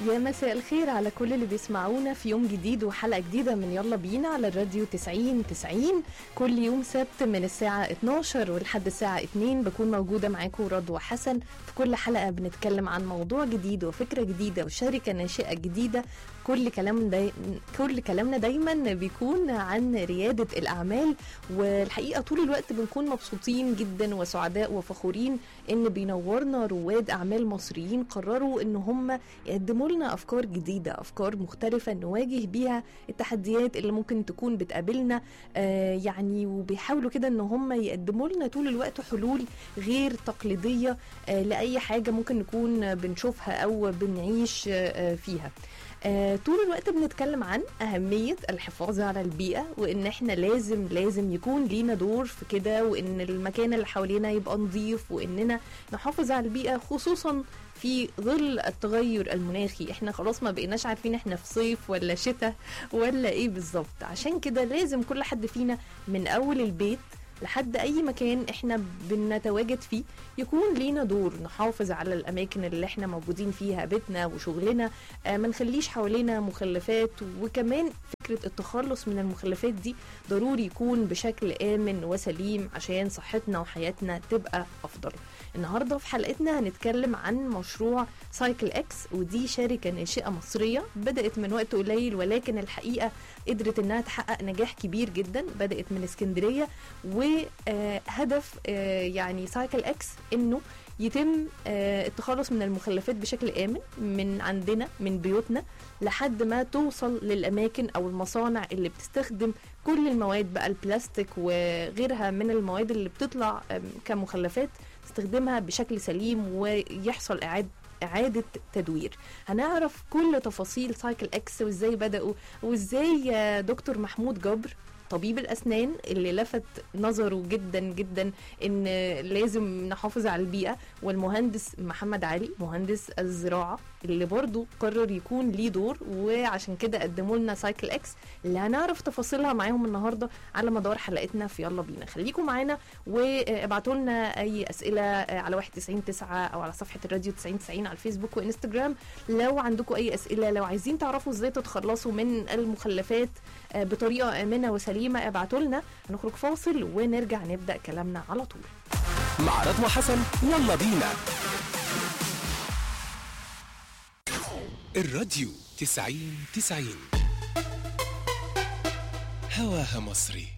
يا مساء الخير على كل اللي بيسمعونا في يوم جديد وحلقة جديدة من يلا بينا على الراديو 90 90 كل يوم سبت من الساعة 12 ولحد الساعة 2 بكون موجودة معاكم رضوى حسن في كل حلقة بنتكلم عن موضوع جديد وفكرة جديدة وشركة ناشئة جديدة كل كلام داي... كل كلامنا دايما بيكون عن ريادة الأعمال والحقيقة طول الوقت بنكون مبسوطين جدا وسعداء وفخورين إن بينورنا رواد أعمال مصريين قرروا إن هم يقدموا لنا أفكار جديدة أفكار مختلفة نواجه بيها التحديات اللي ممكن تكون بتقابلنا آه يعني وبيحاولوا كده إن هم يقدموا لنا طول الوقت حلول غير تقليدية آه لأي حاجة ممكن نكون بنشوفها أو بنعيش آه فيها آه طول الوقت بنتكلم عن أهمية الحفاظ على البيئة وإن إحنا لازم لازم يكون لينا دور في كده وإن المكان اللي حوالينا يبقى نظيف وإننا نحافظ على البيئة خصوصا في ظل التغير المناخي احنا خلاص ما بقيناش عارفين احنا في صيف ولا شتاء ولا ايه بالظبط عشان كده لازم كل حد فينا من اول البيت لحد اي مكان احنا بنتواجد فيه يكون لينا دور نحافظ على الاماكن اللي احنا موجودين فيها بيتنا وشغلنا آه ما نخليش حوالينا مخلفات وكمان فكره التخلص من المخلفات دي ضروري يكون بشكل امن وسليم عشان صحتنا وحياتنا تبقى افضل النهارده في حلقتنا هنتكلم عن مشروع سايكل اكس ودي شركه ناشئه مصريه بدات من وقت قليل ولكن الحقيقه قدرت انها تحقق نجاح كبير جدا بدات من اسكندريه وهدف يعني سايكل اكس انه يتم التخلص من المخلفات بشكل امن من عندنا من بيوتنا لحد ما توصل للاماكن او المصانع اللي بتستخدم كل المواد بقى البلاستيك وغيرها من المواد اللي بتطلع كمخلفات تستخدمها بشكل سليم ويحصل اعاده إعادة تدوير هنعرف كل تفاصيل سايكل اكس وازاي بدأوا وازاي دكتور محمود جبر طبيب الاسنان اللي لفت نظره جدا جدا ان لازم نحافظ على البيئه والمهندس محمد علي مهندس الزراعه اللي برضه قرر يكون ليه دور وعشان كده قدموا لنا سايكل اكس اللي هنعرف تفاصيلها معاهم النهارده على مدار حلقتنا في يلا بينا خليكم معانا وابعتوا لنا اي اسئله على 199 او على صفحه الراديو 9090 على الفيسبوك وانستجرام لو عندكم اي اسئله لو عايزين تعرفوا ازاي تتخلصوا من المخلفات بطريقه امنه وسليمه ابعتوا لنا هنخرج فاصل ونرجع نبدا كلامنا على طول مع رضوى حسن يلا بينا الراديو تسعين تسعين هواها مصري